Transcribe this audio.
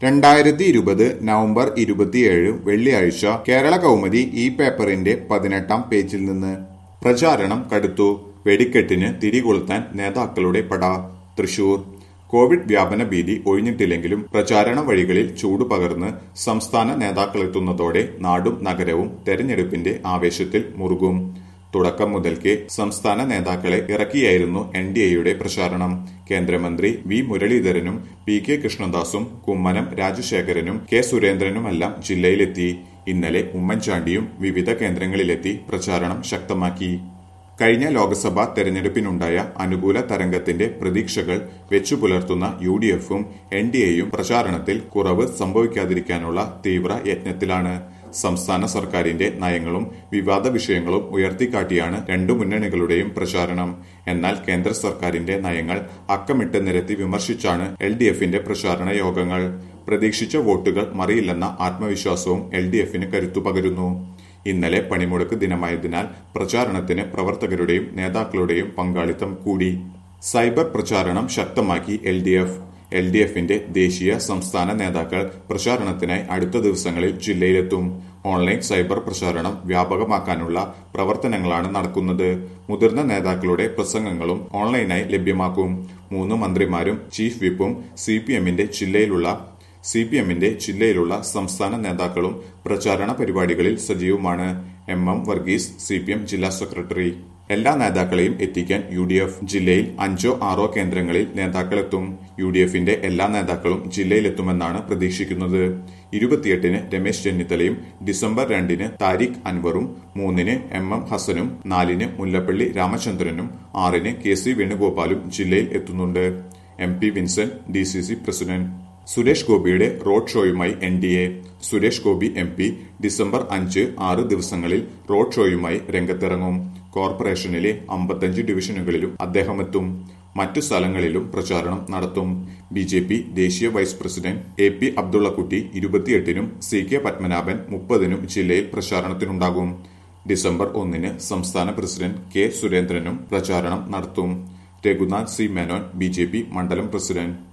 രണ്ടായിരത്തി ഇരുപത് നവംബർ ഇരുപത്തിയേഴ് വെള്ളിയാഴ്ച കേരള കൗമുദി ഈ പേപ്പറിന്റെ പതിനെട്ടാം പേജിൽ നിന്ന് പ്രചാരണം കടുത്തു വെടിക്കെട്ടിന് തിരികൊളുത്താൻ നേതാക്കളുടെ പട തൃശൂർ കോവിഡ് വ്യാപന ഭീതി ഒഴിഞ്ഞിട്ടില്ലെങ്കിലും പ്രചാരണ വഴികളിൽ ചൂട് പകർന്ന് സംസ്ഥാന നേതാക്കളെത്തുന്നതോടെ നാടും നഗരവും തെരഞ്ഞെടുപ്പിന്റെ ആവേശത്തിൽ മുറുകും തുടക്കം മുതൽക്കേ സംസ്ഥാന നേതാക്കളെ ഇറക്കിയായിരുന്നു എൻ ഡി എയുടെ പ്രചാരണം കേന്ദ്രമന്ത്രി വി മുരളീധരനും പി കെ കൃഷ്ണദാസും കുമ്മനം രാജശേഖരനും കെ സുരേന്ദ്രനുമെല്ലാം ജില്ലയിലെത്തി ഇന്നലെ ഉമ്മൻചാണ്ടിയും വിവിധ കേന്ദ്രങ്ങളിലെത്തി പ്രചാരണം ശക്തമാക്കി കഴിഞ്ഞ ലോക്സഭാ തെരഞ്ഞെടുപ്പിനുണ്ടായ അനുകൂല തരംഗത്തിന്റെ പ്രതീക്ഷകൾ വെച്ചുപുലർത്തുന്ന യു ഡി എഫും എൻ ഡി എയും പ്രചാരണത്തിൽ കുറവ് സംഭവിക്കാതിരിക്കാനുള്ള തീവ്ര യത്നത്തിലാണ് സംസ്ഥാന സർക്കാരിന്റെ നയങ്ങളും വിവാദ വിഷയങ്ങളും ഉയർത്തിക്കാട്ടിയാണ് രണ്ടു മുന്നണികളുടെയും പ്രചാരണം എന്നാൽ കേന്ദ്ര സർക്കാരിന്റെ നയങ്ങൾ അക്കമിട്ട് നിരത്തി വിമർശിച്ചാണ് എൽ ഡി എഫിന്റെ പ്രചാരണ യോഗങ്ങൾ പ്രതീക്ഷിച്ച വോട്ടുകൾ മറിയില്ലെന്ന ആത്മവിശ്വാസവും എൽ ഡി എഫിന് കരുത്തു പകരുന്നു ഇന്നലെ പണിമുടക്ക് ദിനമായതിനാൽ പ്രചാരണത്തിന് പ്രവർത്തകരുടെയും നേതാക്കളുടെയും പങ്കാളിത്തം കൂടി സൈബർ പ്രചാരണം ശക്തമാക്കി L D F L D എഫിന്റെ ദേശീയ സംസ്ഥാന നേതാക്കൾ പ്രചാരണത്തിനായി അടുത്ത ദിവസങ്ങളിൽ ജില്ലയിലെത്തും ഓൺലൈൻ സൈബർ പ്രചാരണം വ്യാപകമാക്കാനുള്ള പ്രവർത്തനങ്ങളാണ് നടക്കുന്നത് മുതിർന്ന നേതാക്കളുടെ പ്രസംഗങ്ങളും ഓൺലൈനായി ലഭ്യമാക്കും മൂന്ന് മന്ത്രിമാരും ചീഫ് വിപ്പും സി പി എമ്മിന്റെ ജില്ലയിലുള്ള സി പി എമ്മിന്റെ ജില്ലയിലുള്ള സംസ്ഥാന നേതാക്കളും പ്രചാരണ പരിപാടികളിൽ സജീവമാണ് M M Varghese C P M ജില്ലാ സെക്രട്ടറി എല്ലാ നേതാക്കളെയും എത്തിക്കാൻ യു ഡി എഫ് ജില്ലയിൽ അഞ്ചോ ആറോ കേന്ദ്രങ്ങളിൽ നേതാക്കളെത്തും യു ഡി എഫിന്റെ എല്ലാ നേതാക്കളും ജില്ലയിലെത്തുമെന്നാണ് പ്രതീക്ഷിക്കുന്നത് ഇരുപത്തിയെട്ടിന് രമേശ് ചെന്നിത്തലയും ഡിസംബർ രണ്ടിന് താരിഖ് അൻവറും മൂന്നിന് എം എം ഹസനും നാലിന് മുല്ലപ്പള്ളി രാമചന്ദ്രനും ആറിന് കെ സി വേണുഗോപാലും ജില്ലയിൽ എത്തുന്നുണ്ട് M P Vincent D C C president Suresh ഗോപിയുടെ റോഡ് ഷോയുമായി N D A Suresh Gopi M P December അഞ്ച് ആറ് ദിവസങ്ങളിൽ റോഡ് ഷോയുമായി രംഗത്തിറങ്ങും കോർപ്പറേഷനിലെ അമ്പത്തഞ്ച് ഡിവിഷനുകളിലും അദ്ദേഹം എത്തും മറ്റു സ്ഥലങ്ങളിലും പ്രചാരണം നടത്തും ബി ജെ പി ദേശീയ vice president A P Abdullakutty ഇരുപത്തിയെട്ടിനും സി കെ പത്മനാഭൻ മുപ്പതിനും ജില്ലയിൽ പ്രചാരണത്തിനുണ്ടാകും ഡിസംബർ ഒന്നിന് സംസ്ഥാന പ്രസിഡന്റ് കെ സുരേന്ദ്രനും പ്രചാരണം നടത്തും രഘുനാഥ് സി മേനോൻ ബി മണ്ഡലം പ്രസിഡന്റ്